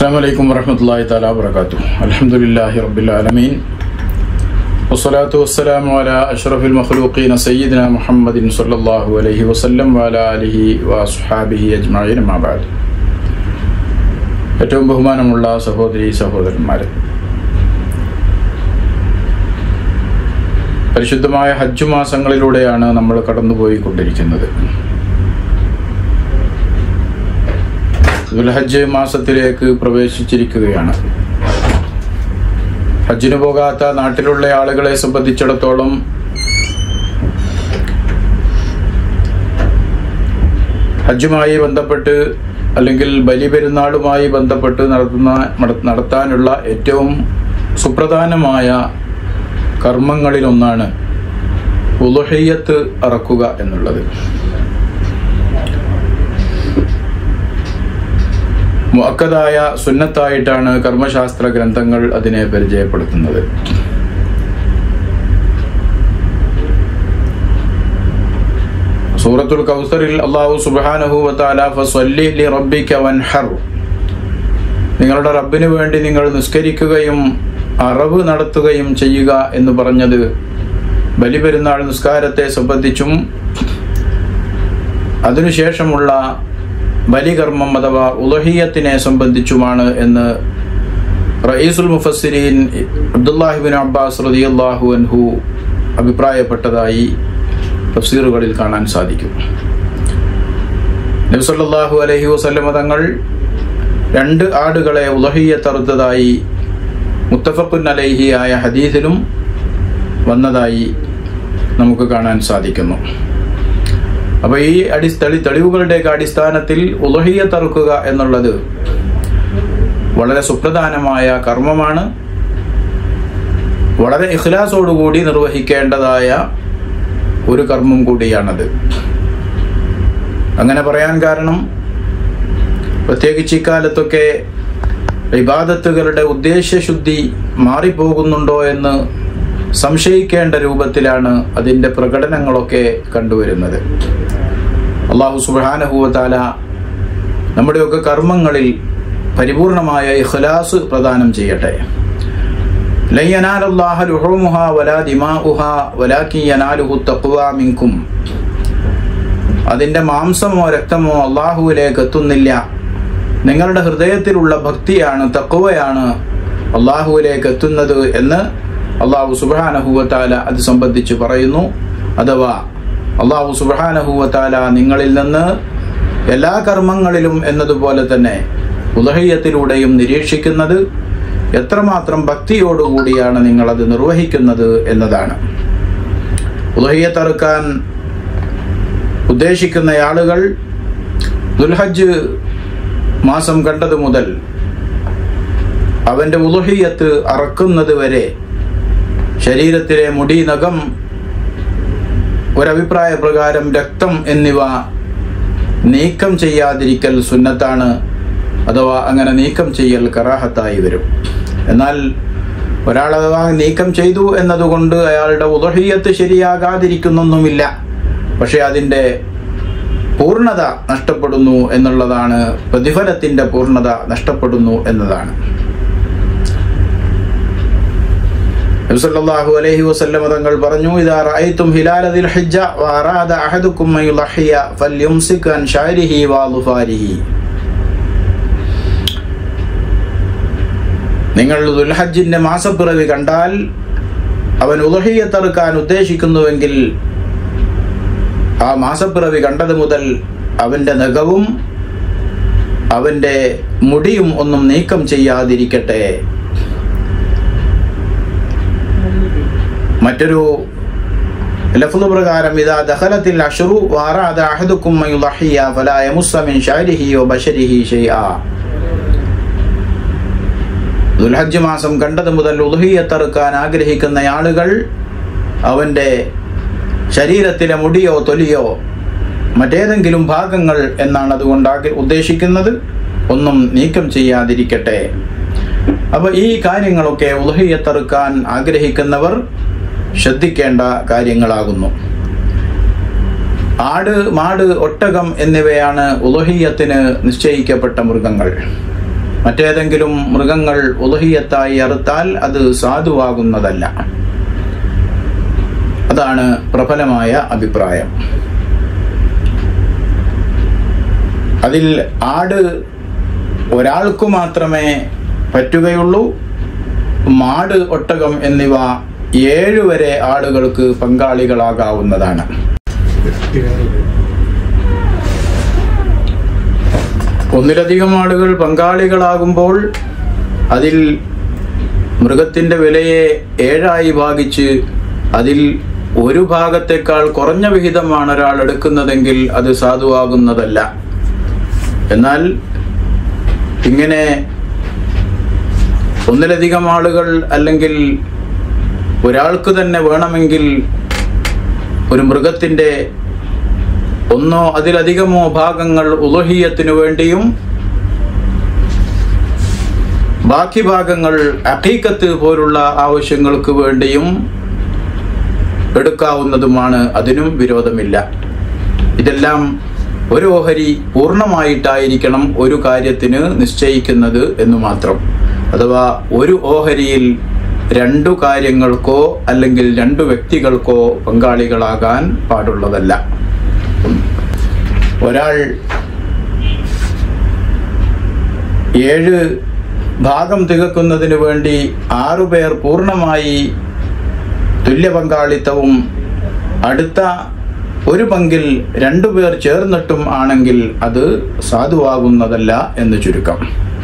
السلام عليكم ورحمة الله تعالى وبركاته الحمد لله رب العالمين والصلاة والسلام على أشرف المخلوقين سيدنا محمد صلى الله عليه وسلم وعلى آله وأصحابه أجمعين ما بعد ഏറ്റവും ബഹുമാനമുള്ള സഹോദരി സഹോദരന്മാരെ പരിശുദ്ധമായ ഹജ്ജ് മാസങ്ങളിലൂടെയാണ് നമ്മൾ കടന്നുപോയിക്കൊണ്ടിരിക്കുന്നത് ദുൽഹജ്ജ് മാസത്തിലേക്ക് പ്രവേശിച്ചിരിക്കുകയാണ് ഹജ്ജിന് പോകാത്ത നാട്ടിലുള്ള ആളുകളെ സംബന്ധിച്ചിടത്തോളം ഹജ്ജുമായി ബന്ധപ്പെട്ട് അല്ലെങ്കിൽ ബലിപെരുന്നാളുമായി ബന്ധപ്പെട്ട് നടത്തുന്ന നടത്താനുള്ള ഏറ്റവും സുപ്രധാനമായ കർമ്മങ്ങളിലൊന്നാണ് ഉലുഹയ്യത്ത് അറക്കുക എന്നുള്ളത് മുഅക്കദായ സുന്നത്തായിട്ടാണ് കർമ്മശാസ്ത്ര ഗ്രന്ഥങ്ങൾ അതിനെ പരിചയപ്പെടുത്തുന്നത് സൂറത്തുൽ കൗസറിൽ അള്ളാഹു സുബ്ഹാനഹു വതആല ഫസ്വല്ലി ലി റബ്ബിക വൻഹർ നിങ്ങളുടെ റബ്ബിന് വേണ്ടി നിങ്ങൾ നിസ്കരിക്കുകയും അറവ് നടത്തുകയും ചെയ്യുക എന്ന് പറഞ്ഞത് ബലിപെരുന്നാൾ നിസ്കാരത്തെ സംബന്ധിച്ചും അതിനുശേഷമുള്ള ബലികർമ്മം അഥവാ ഉലഹിയത്തിനെ സംബന്ധിച്ചുമാണ് എന്ന് റയീസുൽ മുഫസ്സിരീൻ അബ്ദുല്ലാഹിബിൻ അബ്ബാസ് റതിയല്ലാഹു അൻഹു അഭിപ്രായപ്പെട്ടതായി തഫ്സീറുകളിൽ കാണാൻ സാധിക്കും നബ്സല്ലാഹു അലഹി വസല്ലമ തങ്ങൾ രണ്ട് ആടുകളെ ഉലഹിയത്തറുത്തതായി മുത്തഫക്കുൻ അലൈഹി ആയ ഹദീസിലും വന്നതായി നമുക്ക് കാണാൻ സാധിക്കുന്നു അപ്പൊ ഈ അടിസ്ഥളി തെളിവുകളുടെയൊക്കെ അടിസ്ഥാനത്തിൽ ഉലഹിയ തറുക്കുക എന്നുള്ളത് വളരെ സുപ്രധാനമായ കർമ്മമാണ് വളരെ ഇഖ്ലാസോടുകൂടി നിർവഹിക്കേണ്ടതായ ഒരു കർമ്മം കൂടിയാണത് അങ്ങനെ പറയാൻ കാരണം പ്രത്യേകിച്ച് ഇക്കാലത്തൊക്കെ വിവാദത്തുകളുടെ ഉദ്ദേശ്യശുദ്ധി മാറിപ്പോകുന്നുണ്ടോ എന്ന് സംശയിക്കേണ്ട രൂപത്തിലാണ് അതിൻ്റെ പ്രകടനങ്ങളൊക്കെ കണ്ടുവരുന്നത് അള്ളാഹു സുബാനഹുവത്താല നമ്മുടെയൊക്കെ കർമ്മങ്ങളിൽ പരിപൂർണമായ ഇഖ്ലാസ് പ്രദാനം ചെയ്യട്ടെ അതിന്റെ മാംസമോ രക്തമോ അള്ളാഹുവിലേക്ക് എത്തുന്നില്ല നിങ്ങളുടെ ഹൃദയത്തിലുള്ള ഭക്തിയാണ് തക്കുവയാണ് അള്ളാഹുവിലേക്ക് എത്തുന്നത് എന്ന് അള്ളാഹു സുബാനഹുവത്താല അത് സംബന്ധിച്ച് പറയുന്നു അഥവാ അള്ളാഹു സുബാനഹുവത്താല നിങ്ങളിൽ നിന്ന് എല്ലാ കർമ്മങ്ങളിലും എന്നതുപോലെ തന്നെ ഉദഹയ്യത്തിലൂടെയും നിരീക്ഷിക്കുന്നത് എത്രമാത്രം ഭക്തിയോടുകൂടിയാണ് നിങ്ങളത് നിർവഹിക്കുന്നത് എന്നതാണ് ഉദഹയ്യത്തറുക്കാൻ ഉദ്ദേശിക്കുന്ന ആളുകൾ ദുൽഹജ്ജ് മാസം കണ്ടത് മുതൽ അവന്റെ ഉലുഹിയത്ത് അറക്കുന്നത് വരെ ശരീരത്തിലെ മുടി നഖം ഒരഭിപ്രായ പ്രകാരം രക്തം എന്നിവ നീക്കം ചെയ്യാതിരിക്കൽ സുന്നത്താണ് അഥവാ അങ്ങനെ നീക്കം ചെയ്യൽ കറാഹത്തായി വരും എന്നാൽ ഒരാൾ അഥവാ നീക്കം ചെയ്തു എന്നതുകൊണ്ട് അയാളുടെ ഉദഹിയത്ത് ശരിയാകാതിരിക്കുന്നൊന്നുമില്ല പക്ഷെ അതിൻ്റെ പൂർണ്ണത നഷ്ടപ്പെടുന്നു എന്നുള്ളതാണ് പ്രതിഫലത്തിന്റെ പൂർണ്ണത നഷ്ടപ്പെടുന്നു എന്നതാണ് നബിസല്ലല്ലാഹു അലൈഹി വസല്ലം തങ്ങൾ പറഞ്ഞു ഇദാ റഅയ്തും ഹിലാല ദിൽ ഹിജ്ജ വഅറാദ അഹദുക്കും അൻ യുളഹിയ ഫൽയുംസിക് അൻ ശഅരിഹി വളുഫാരിഹി നിങ്ങൾ ദുൽഹജ്ജിന്റെ മാസപ്പിറവി കണ്ടാൽ അവൻ ഉദഹിയത്തറുക്കാൻ ഉദ്ദേശിക്കുന്നുവെങ്കിൽ ആ മാസപ്പിറവി കണ്ടത് മുതൽ അവന്റെ നഖവും അവന്റെ മുടിയും ഒന്നും നീക്കം ചെയ്യാതിരിക്കട്ടെ മറ്റൊരു ലഫ്ദ് പ്രകാരം ഇതാ ദഖലത്തിൽ അഷ്റു വാറാദ അഹദുക്കും യുളഹിയ ഫലാ യമുസ്സ മിൻ ശഅരിഹി വബശരിഹി ഷൈആ ദുൽഹജ്ജ് മാസം കണ്ടത് മുതൽ ഉലുഹിയത്തറുക്കാൻ ആഗ്രഹിക്കുന്ന ആളുകൾ അവന്റെ ശരീരത്തിലെ മുടിയോ തൊലിയോ മറ്റേതെങ്കിലും ഭാഗങ്ങൾ എന്നാണ് അതുകൊണ്ട് ഉദ്ദേശിക്കുന്നത് ഒന്നും നീക്കം ചെയ്യാതിരിക്കട്ടെ അപ്പൊ ഈ കാര്യങ്ങളൊക്കെ ഉലഹിയത്തറുക്കാൻ ആഗ്രഹിക്കുന്നവർ ശ്രദ്ധിക്കേണ്ട കാര്യങ്ങളാകുന്നു ആട് മാട് ഒട്ടകം എന്നിവയാണ് ഉലഹിയത്തിന് നിശ്ചയിക്കപ്പെട്ട മൃഗങ്ങൾ മറ്റേതെങ്കിലും മൃഗങ്ങൾ ഉദഹിയത്തായി അറുത്താൽ അത് സാധുവാകുന്നതല്ല അതാണ് പ്രബലമായ അഭിപ്രായം അതിൽ ആട് ഒരാൾക്കു മാത്രമേ പറ്റുകയുള്ളൂ മാട് ഒട്ടകം എന്നിവ ഏഴ് വരെ ആളുകൾക്ക് പങ്കാളികളാകാവുന്നതാണ് ഒന്നിലധികം ആളുകൾ പങ്കാളികളാകുമ്പോൾ അതിൽ മൃഗത്തിൻ്റെ വിലയെ ഏഴായി ഭാഗിച്ച് അതിൽ ഒരു ഭാഗത്തേക്കാൾ കുറഞ്ഞ വിഹിതമാണ് ഒരാൾ എടുക്കുന്നതെങ്കിൽ അത് സാധുവാകുന്നതല്ല എന്നാൽ ഇങ്ങനെ ഒന്നിലധികം ആളുകൾ അല്ലെങ്കിൽ ഒരാൾക്ക് തന്നെ വേണമെങ്കിൽ ഒരു മൃഗത്തിൻ്റെ ഒന്നോ അതിലധികമോ ഭാഗങ്ങൾ ഉലഹിയത്തിനു വേണ്ടിയും ബാക്കി ഭാഗങ്ങൾ അഖീക്കത്ത് പോലുള്ള ആവശ്യങ്ങൾക്ക് വേണ്ടിയും എടുക്കാവുന്നതുമാണ് അതിനും വിരോധമില്ല ഇതെല്ലാം ഒരു ഓഹരി പൂർണ്ണമായിട്ടായിരിക്കണം ഒരു കാര്യത്തിന് നിശ്ചയിക്കുന്നത് എന്ന് മാത്രം അഥവാ ഒരു ഓഹരിയിൽ രണ്ടു കാര്യങ്ങൾക്കോ അല്ലെങ്കിൽ രണ്ടു വ്യക്തികൾക്കോ പങ്കാളികളാകാൻ പാടുള്ളതല്ല ഒരാൾ ഏഴ് ഭാഗം തികക്കുന്നതിന് വേണ്ടി ആറുപേർ പൂർണ്ണമായി തുല്യ പങ്കാളിത്തവും അടുത്ത ഒരു പങ്കിൽ രണ്ടുപേർ ചേർന്നിട്ടും ആണെങ്കിൽ അത് സാധുവാകുന്നതല്ല എന്ന് ചുരുക്കം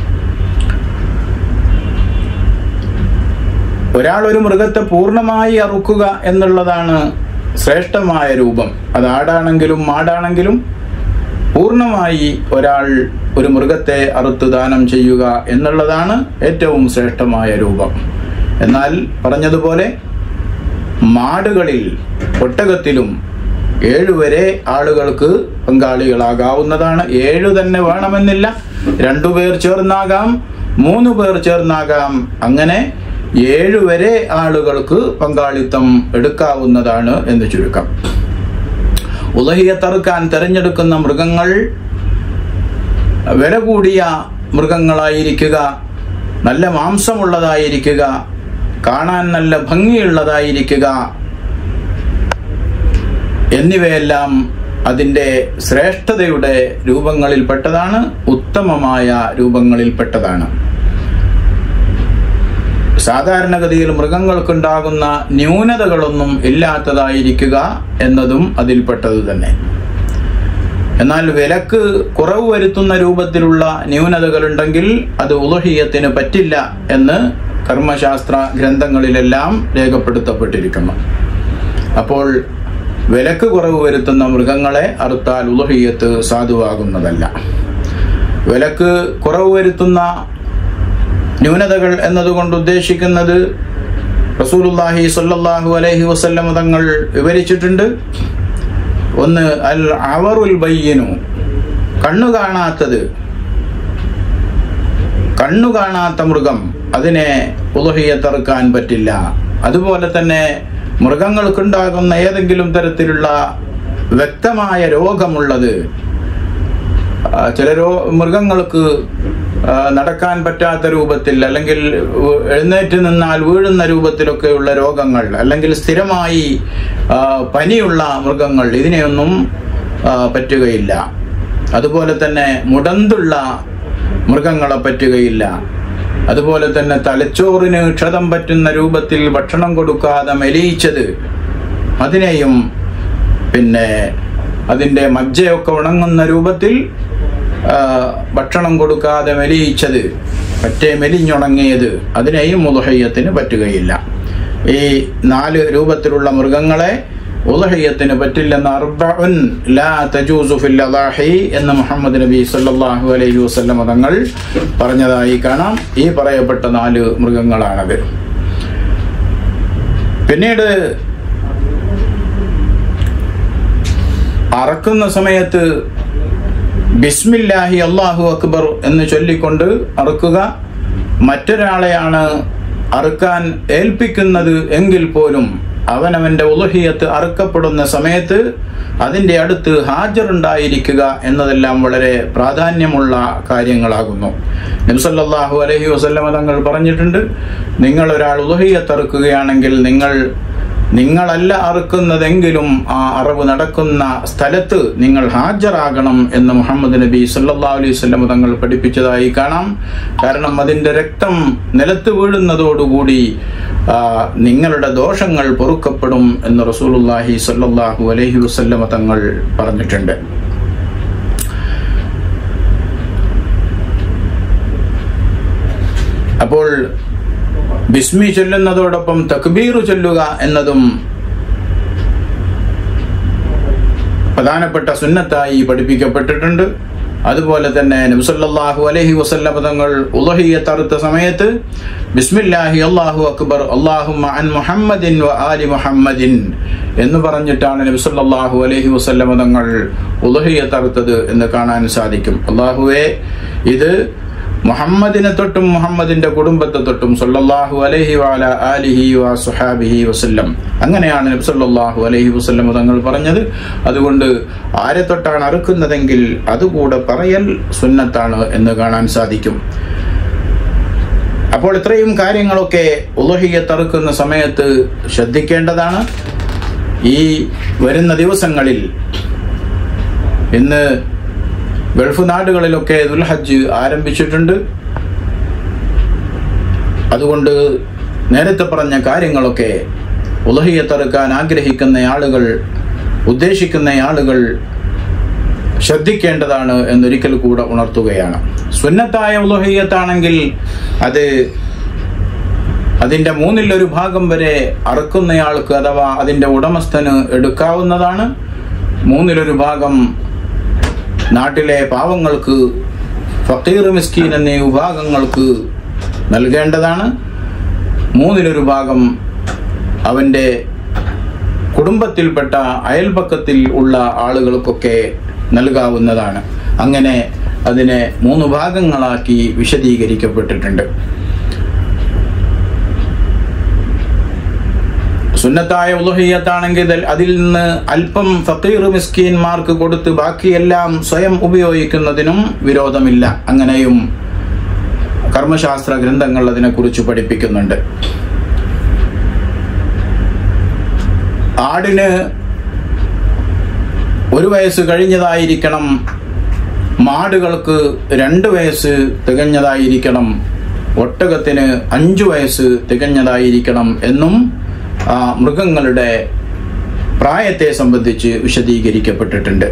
ഒരാൾ ഒരു മൃഗത്തെ പൂർണ്ണമായി അറുക്കുക എന്നുള്ളതാണ് ശ്രേഷ്ഠമായ രൂപം അത് ആടാണെങ്കിലും മാടാണെങ്കിലും പൂർണ്ണമായി ഒരാൾ ഒരു മൃഗത്തെ അറുത്ത് ദാനം ചെയ്യുക എന്നുള്ളതാണ് ഏറ്റവും ശ്രേഷ്ഠമായ രൂപം എന്നാൽ പറഞ്ഞതുപോലെ മാടുകളിൽ ഒട്ടകത്തിലും ഏഴുവരെ ആളുകൾക്ക് പങ്കാളികളാകാവുന്നതാണ് ഏഴു തന്നെ വേണമെന്നില്ല രണ്ടുപേർ ചേർന്നാകാം മൂന്ന് പേർ ചേർന്നാകാം അങ്ങനെ ഏഴുവരെ ആളുകൾക്ക് പങ്കാളിത്തം എടുക്കാവുന്നതാണ് എന്ന് ചുരുക്കം ഉലഹിയത്തറുക്കാൻ തിരഞ്ഞെടുക്കുന്ന മൃഗങ്ങൾ വില കൂടിയ മൃഗങ്ങളായിരിക്കുക നല്ല മാംസമുള്ളതായിരിക്കുക കാണാൻ നല്ല ഭംഗിയുള്ളതായിരിക്കുക എന്നിവയെല്ലാം അതിൻ്റെ ശ്രേഷ്ഠതയുടെ രൂപങ്ങളിൽപ്പെട്ടതാണ് ഉത്തമമായ രൂപങ്ങളിൽപ്പെട്ടതാണ് സാധാരണഗതിയിൽ മൃഗങ്ങൾക്കുണ്ടാകുന്ന ന്യൂനതകളൊന്നും ഇല്ലാത്തതായിരിക്കുക എന്നതും അതിൽപ്പെട്ടത് തന്നെ എന്നാൽ വിലക്ക് കുറവ് വരുത്തുന്ന രൂപത്തിലുള്ള ന്യൂനതകളുണ്ടെങ്കിൽ അത് ഉലഹിയത്തിന് പറ്റില്ല എന്ന് കർമ്മശാസ്ത്ര ഗ്രന്ഥങ്ങളിലെല്ലാം രേഖപ്പെടുത്തപ്പെട്ടിരിക്കുന്നു അപ്പോൾ വിലക്ക് കുറവ് വരുത്തുന്ന മൃഗങ്ങളെ അറുത്താൽ ഉലഹിയത്ത് സാധുവാകുന്നതല്ല വിലക്ക് കുറവ് വരുത്തുന്ന ന്യൂനതകൾ എന്നതുകൊണ്ട് ഉദ്ദേശിക്കുന്നത് റസൂലുല്ലാഹി സ്വല്ലല്ലാഹു അലൈഹി വസല്ലം തങ്ങൾ വിവരിച്ചിട്ടുണ്ട് ഒന്ന് അൽ അവറുൽ ബയ്യനു കണ്ണു കാണാത്തത് കണ്ണു കാണാത്ത മൃഗം അതിനെ ഉലഹിയത്തറുക്കാൻ പറ്റില്ല അതുപോലെ തന്നെ മൃഗങ്ങൾക്കുണ്ടാകുന്ന ഏതെങ്കിലും തരത്തിലുള്ള വ്യക്തമായ രോഗമുള്ളത് ചില രോ മൃഗങ്ങൾക്ക് നടക്കാൻ പറ്റാത്ത രൂപത്തിൽ അല്ലെങ്കിൽ എഴുന്നേറ്റ് നിന്നാൽ വീഴുന്ന രൂപത്തിലൊക്കെയുള്ള രോഗങ്ങൾ അല്ലെങ്കിൽ സ്ഥിരമായി പനിയുള്ള മൃഗങ്ങൾ ഇതിനെയൊന്നും പറ്റുകയില്ല അതുപോലെ തന്നെ മുടന്തുള്ള മൃഗങ്ങളെ പറ്റുകയില്ല അതുപോലെ തന്നെ തലച്ചോറിന് ക്ഷതം പറ്റുന്ന രൂപത്തിൽ ഭക്ഷണം കൊടുക്കാതെ മെലിയിച്ചത് അതിനെയും പിന്നെ അതിൻ്റെ മജ്ജയൊക്കെ ഉണങ്ങുന്ന രൂപത്തിൽ ഭക്ഷണം കൊടുക്കാതെ മെലിയിച്ചത് മറ്റേ മെലിഞ്ഞുണങ്ങിയത് അതിനെയും ഉദഹയ്യത്തിന് പറ്റുകയില്ല ഈ നാല് രൂപത്തിലുള്ള മൃഗങ്ങളെ ഉദഹയ്യത്തിന് പറ്റില്ലെന്ന് അർബഉൻ ലാ തജൂസു ഫിൽ അദാഹി എന്ന് മുഹമ്മദ് നബി സല്ലല്ലാഹു അലൈഹി വസല്ലം തങ്ങൾ പറഞ്ഞതായി കാണാം ഈ പറയപ്പെട്ട നാല് മൃഗങ്ങളാണത് പിന്നീട് അറക്കുന്ന സമയത്ത് ബിസ്മില്ലാഹി അള്ളാഹു അക്ബർ എന്ന് ചൊല്ലിക്കൊണ്ട് അറുക്കുക മറ്റൊരാളെയാണ് അറുക്കാൻ ഏൽപ്പിക്കുന്നത് എങ്കിൽ പോലും അവനവന്റെ ഉലഹിയത്ത് അറുക്കപ്പെടുന്ന സമയത്ത് അതിൻ്റെ അടുത്ത് ഹാജറുണ്ടായിരിക്കുക എന്നതെല്ലാം വളരെ പ്രാധാന്യമുള്ള കാര്യങ്ങളാകുന്നു നബ്സല്ലാഹു അലഹി വസല്ലമ തങ്ങൾ പറഞ്ഞിട്ടുണ്ട് നിങ്ങൾ ഒരാൾ ഉലഹിയത്ത് അറുക്കുകയാണെങ്കിൽ നിങ്ങൾ നിങ്ങളല്ല അറുക്കുന്നതെങ്കിലും ആ അറിവ് നടക്കുന്ന സ്ഥലത്ത് നിങ്ങൾ ഹാജരാകണം എന്ന് മുഹമ്മദ് നബി സല്ലാ അലൈഹി സ്വല്ലം തങ്ങൾ പഠിപ്പിച്ചതായി കാണാം കാരണം അതിൻ്റെ രക്തം നിലത്ത് വീഴുന്നതോടുകൂടി നിങ്ങളുടെ ദോഷങ്ങൾ പൊറുക്കപ്പെടും എന്ന് റസൂലുല്ലാഹി സല്ലാഹു അലൈഹി വസല്ലമ തങ്ങൾ പറഞ്ഞിട്ടുണ്ട് അപ്പോൾ ബിസ്മി ചൊല്ലുന്നതോടൊപ്പം തക്ബീറു ചൊല്ലുക എന്നതും പ്രധാനപ്പെട്ട സുന്നത്തായി പഠിപ്പിക്കപ്പെട്ടിട്ടുണ്ട് അതുപോലെ തന്നെ നബ്സല്ലാഹു അലഹി വസല്ല പദങ്ങൾ ഉലഹിയെ തറുത്ത സമയത്ത് ബിസ്മില്ലാഹി അള്ളാഹു അക്ബർ അള്ളാഹു അൻ മുഹമ്മദിൻ വ ആലി മുഹമ്മദിൻ എന്ന് പറഞ്ഞിട്ടാണ് നബ്സല്ലാഹു അലഹി വസല്ല പദങ്ങൾ ഉലഹിയെ തറുത്തത് എന്ന് കാണാൻ സാധിക്കും അള്ളാഹുവെ ഇത് മുഹമ്മദിനെ തൊട്ടും മുഹമ്മദിന്റെ കുടുംബത്തെ തൊട്ടും സല്ലല്ലാഹു അലൈഹി വാല ആലിഹി വ സുഹാബിഹി വസല്ലം അങ്ങനെയാണ് നബി സല്ലല്ലാഹു അലൈഹി വസല്ലം തങ്ങൾ പറഞ്ഞത് അതുകൊണ്ട് ആരെ തൊട്ടാണ് അറുക്കുന്നതെങ്കിൽ അതുകൂടെ പറയൽ സുന്നത്താണ് എന്ന് കാണാൻ സാധിക്കും അപ്പോൾ ഇത്രയും കാര്യങ്ങളൊക്കെ ഉലഹിയെ തറുക്കുന്ന സമയത്ത് ശ്രദ്ധിക്കേണ്ടതാണ് ഈ വരുന്ന ദിവസങ്ങളിൽ ഇന്ന് ഗൾഫ് നാടുകളിലൊക്കെ ദുൽഹജ്ജ് ആരംഭിച്ചിട്ടുണ്ട് അതുകൊണ്ട് നേരത്തെ പറഞ്ഞ കാര്യങ്ങളൊക്കെ ഉലഹിയെ തറുക്കാൻ ആഗ്രഹിക്കുന്ന ആളുകൾ ഉദ്ദേശിക്കുന്ന ആളുകൾ ശ്രദ്ധിക്കേണ്ടതാണ് എന്നൊരിക്കൽ കൂടെ ഉണർത്തുകയാണ് സുന്നത്തായ ഉലഹിയത്താണെങ്കിൽ അത് അതിൻ്റെ മൂന്നിലൊരു ഭാഗം വരെ അറുക്കുന്നയാൾക്ക് അഥവാ അതിൻ്റെ ഉടമസ്ഥന് എടുക്കാവുന്നതാണ് മൂന്നിലൊരു ഭാഗം നാട്ടിലെ പാവങ്ങൾക്ക് ഫക്കീർ മിസ്കീൻ എന്നീ വിഭാഗങ്ങൾക്ക് നൽകേണ്ടതാണ് മൂന്നിലൊരു ഭാഗം അവൻ്റെ കുടുംബത്തിൽപ്പെട്ട അയൽപക്കത്തിൽ ഉള്ള ആളുകൾക്കൊക്കെ നൽകാവുന്നതാണ് അങ്ങനെ അതിനെ മൂന്ന് ഭാഗങ്ങളാക്കി വിശദീകരിക്കപ്പെട്ടിട്ടുണ്ട് സുന്നത്തായ ഉലഹിയത്താണെങ്കിൽ അതിൽ നിന്ന് അല്പം ഫക്കീർ മിസ്കീന്മാർക്ക് കൊടുത്ത് ബാക്കിയെല്ലാം സ്വയം ഉപയോഗിക്കുന്നതിനും വിരോധമില്ല അങ്ങനെയും കർമ്മശാസ്ത്ര ഗ്രന്ഥങ്ങൾ അതിനെക്കുറിച്ച് പഠിപ്പിക്കുന്നുണ്ട് ആടിന് ഒരു വയസ്സ് കഴിഞ്ഞതായിരിക്കണം മാടുകൾക്ക് രണ്ട് വയസ്സ് തികഞ്ഞതായിരിക്കണം ഒട്ടകത്തിന് അഞ്ചു വയസ്സ് തികഞ്ഞതായിരിക്കണം എന്നും മൃഗങ്ങളുടെ പ്രായത്തെ സംബന്ധിച്ച് വിശദീകരിക്കപ്പെട്ടിട്ടുണ്ട്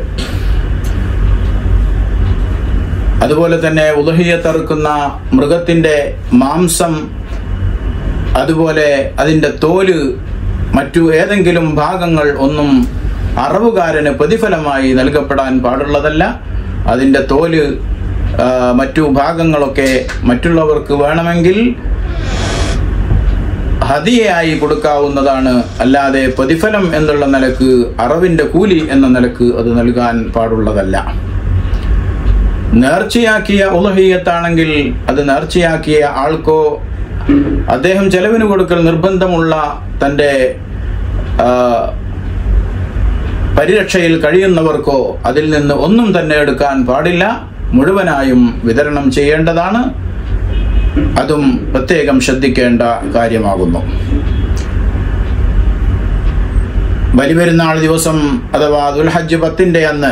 അതുപോലെ തന്നെ ഉദഹിയത്തറുക്കുന്ന മൃഗത്തിൻ്റെ മാംസം അതുപോലെ അതിൻ്റെ തോല് മറ്റു ഏതെങ്കിലും ഭാഗങ്ങൾ ഒന്നും അറവുകാരന് പ്രതിഫലമായി നൽകപ്പെടാൻ പാടുള്ളതല്ല അതിൻ്റെ തോല് മറ്റു ഭാഗങ്ങളൊക്കെ മറ്റുള്ളവർക്ക് വേണമെങ്കിൽ ഹതിയായി കൊടുക്കാവുന്നതാണ് അല്ലാതെ പ്രതിഫലം എന്നുള്ള നിലക്ക് അറവിന്റെ കൂലി എന്ന നിലക്ക് അത് നൽകാൻ പാടുള്ളതല്ല നേർച്ചയാക്കിയ ഉലഹീയത്താണെങ്കിൽ അത് നേർച്ചയാക്കിയ ആൾക്കോ അദ്ദേഹം ചെലവിന് കൊടുക്കൽ നിർബന്ധമുള്ള തൻ്റെ പരിരക്ഷയിൽ കഴിയുന്നവർക്കോ അതിൽ നിന്ന് ഒന്നും തന്നെ എടുക്കാൻ പാടില്ല മുഴുവനായും വിതരണം ചെയ്യേണ്ടതാണ് അതും പ്രത്യേകം ശ്രദ്ധിക്കേണ്ട കാര്യമാകുന്നു ബലിപെരുന്നാൾ ദിവസം അഥവാ ദുൽഹജ്ജ് പത്തിന്റെ അന്ന്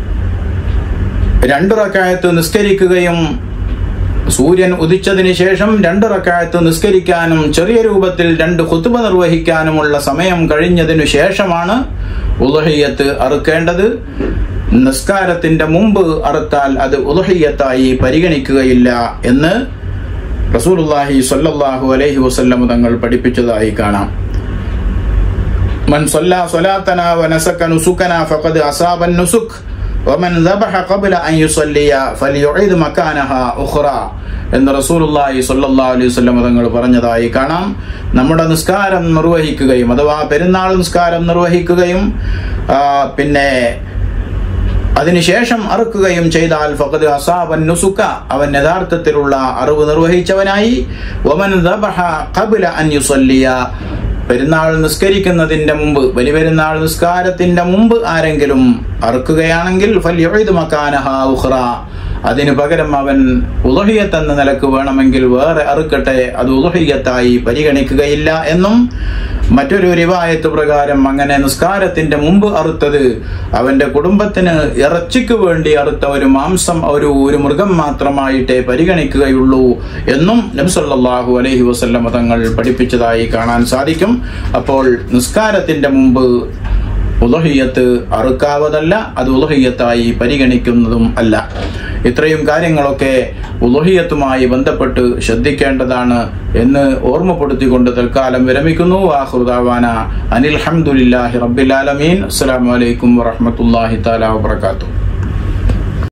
രണ്ടു റക്കായത്ത് നിസ്കരിക്കുകയും സൂര്യൻ ഉദിച്ചതിന് ശേഷം രണ്ട് റക്കായത്ത് നിസ്കരിക്കാനും ചെറിയ രൂപത്തിൽ രണ്ട് കുത്തുബ നിർവഹിക്കാനുമുള്ള സമയം കഴിഞ്ഞതിനു ശേഷമാണ് ഉലഹിയത്ത് അറുക്കേണ്ടത് നിസ്കാരത്തിന്റെ മുമ്പ് അറുത്താൽ അത് ഉലഹിയത്തായി പരിഗണിക്കുകയില്ല എന്ന് റസൂലുള്ളാഹി സ്വല്ലല്ലാഹു അലൈഹി വസല്ലം തങ്ങൾ പഠിപ്പിച്ചതായി കാണാം മൻ സല്ലാ സ്വലാത്തന വനസക നുസുകന ഫഖദ് അസാബ നുസുക് വമൻ ദബഹ ഖബ്ല അൻ യുസല്ലിയ ഫലിയുഇദ് മകാനഹ ഉഖ്റ എന്ന് റസൂലുള്ളാഹി സ്വല്ലല്ലാഹു അലൈഹി വസല്ലം തങ്ങൾ പറഞ്ഞതായി കാണാം നമ്മുടെ നിസ്കാരം നിർവഹിക്കുകയും അഥവാ പെരുന്നാൾ നിസ്കാരം നിർവഹിക്കുകയും പിന്നെ അതിനുശേഷം അറുക്കുകയും ചെയ്താൽ ഫഖദ് അസാബൻ നുസുക അവൻ യഥാർത്ഥത്തിലുള്ള അറിവ് നിർവഹിച്ചവനായി ഒമൻ ദബഹ ഖബ്ല അൻ യുസല്ലിയ പെരുന്നാൾ നിസ്കരിക്കുന്നതിന്റെ മുമ്പ് വലിയ പെരുന്നാൾ നിസ്കാരത്തിന്റെ മുമ്പ് ആരെങ്കിലും അറുക്കുകയാണെങ്കിൽ ഫല്യുഇദ് മക്കാനഹാ ഉഖ്റ അതിനു പകരം അവൻ ഉദഹിയത്ത് എന്ന നിലക്ക് വേണമെങ്കിൽ വേറെ അറുക്കട്ടെ അത് ഉദഹിയത്തായി പരിഗണിക്കുകയില്ല എന്നും മറ്റൊരു റിവായത്ത് പ്രകാരം അങ്ങനെ നിസ്കാരത്തിന്റെ മുമ്പ് അറുത്തത് അവന്റെ കുടുംബത്തിന് ഇറച്ചിക്ക് വേണ്ടി അറുത്ത ഒരു മാംസം ഒരു ഒരു മൃഗം മാത്രമായിട്ടേ പരിഗണിക്കുകയുള്ളൂ എന്നും നബ്സല്ലാഹു അലൈഹി വസല്ലം തങ്ങൾ പഠിപ്പിച്ചതായി കാണാൻ സാധിക്കും അപ്പോൾ നിസ്കാരത്തിന്റെ മുമ്പ് ഉലഹിയത്ത് അറുക്കാവതല്ല അത് ഉലഹിയത്തായി പരിഗണിക്കുന്നതും അല്ല ഇത്രയും കാര്യങ്ങളൊക്കെ ഉലഹിയത്തുമായി ബന്ധപ്പെട്ട് ശ്രദ്ധിക്കേണ്ടതാണ് എന്ന് ഓർമ്മപ്പെടുത്തിക്കൊണ്ട് തൽക്കാലം വിരമിക്കുന്നു വാഹുദാവാന അനിൽ ഹംദുലില്ലാഹി റബ്ബിൽ ആലമീൻ അസ്സലാമു അലൈക്കും വറഹ്മത്തുള്ളാഹി തആല വബറകാതുഹു